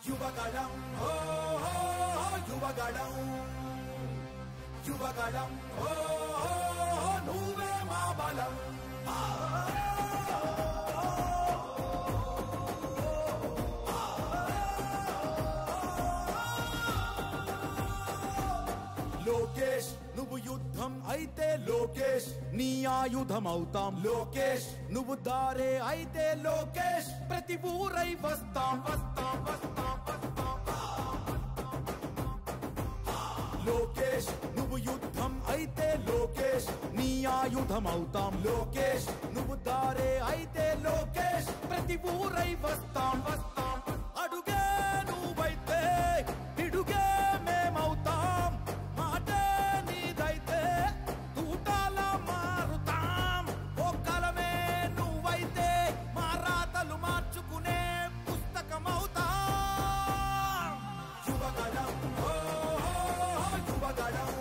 యువగళం ఓ ఓ, యువగళం యువగళం ఓ ఓ, నువ్వే మా బలం లోకేష్ నువ్వు యుద్ధం అయితే లోకేష్ నీ ఆయుధం అవుతాం లోకేష్ నువ్వు దారే అయితే లోకేష్ ప్రతి ఊరై వస్తాం వస్తాం వస్తాం వస్తాం లోకేష్ నువ్వు యుద్ధం అయితే లోకేష్ నీ ఆయుధం అవుతాం లోకేష్ నువ్వు దారే అయితే లోకేష్ ప్రతి ఊరై వస్తాం వస్తాం అడుగే నువ్వైతే పిడుగే మేమవుతాం మాటే నీదైతే తూటాల మారుతాం ఒక్కలమే నువ్వైతే మా రాతలు మార్చుకునే పుస్తకమవుతాం యువగళం ఓ ఓ, యువగళం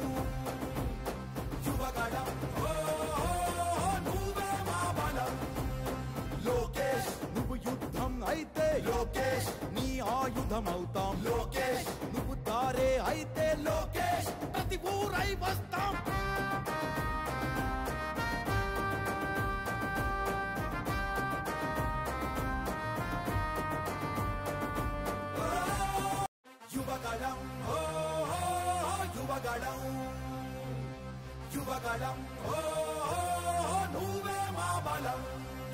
యువగళం ఓ ఓ, నువ్వే మా బలం లోకేష్ నువ్వు యుద్ధం అయితే లోకేష్ నీ ఆయుధం అవుతాం లోకేష్ నువ్వు దారే అయితే లోకేష్ ప్రతి ఊరై వస్తాం యువగళం ఓ ఓ, యువగళం యువగళం ఓ ఓ, నువ్వే మా బలం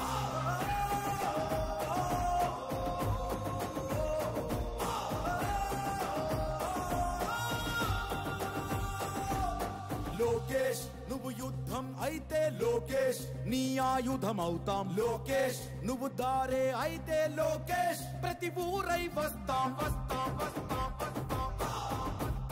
లోకేష్ నువ్వు యుద్ధం అయితే లోకేష్ నీ ఆయుధం అవుతాం లోకేష్ నువ్వు దారే అయితే లోకేష్ ప్రతి ఊరై వస్తాం వస్తాం వస్తాం వస్తాం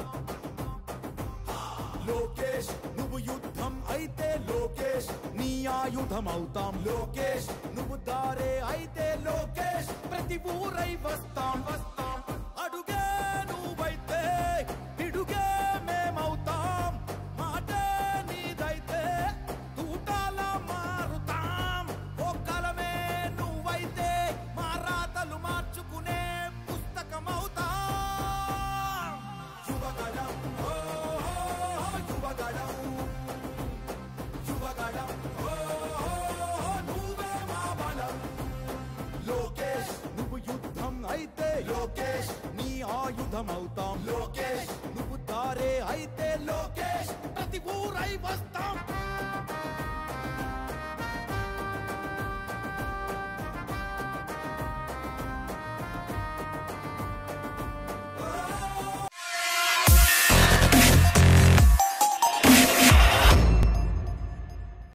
లోకేష్ నువ్వు యుద్ధం అయితే లోకేష్ నీ ఆయుధం అవుతాం లోకేష్ నువ్వు దారే అయితే లోకేష్ ప్రతి ఊరై వస్తాం వస్తాం అడుగే నువ్వైతే పిడుగే మేమవుతాం మాటే నీదైతే తూటాల మారుతాం ఒక్కలమే నువ్వైతే మా రాతలు మార్చుకునే పుస్తకమవుతాం యువగళం ఓ ఓ, యువగళం యువగళం ఓ ఓ, నువ్వే మా బలం లోకేష్ నువ్వు యుద్ధం అయితే లోకేష్ నీ ఆయుధం అవుతాం లోకేష్ నువ్వు దారే అయితే లోకేష్ ప్రతి ఊరై వస్తాం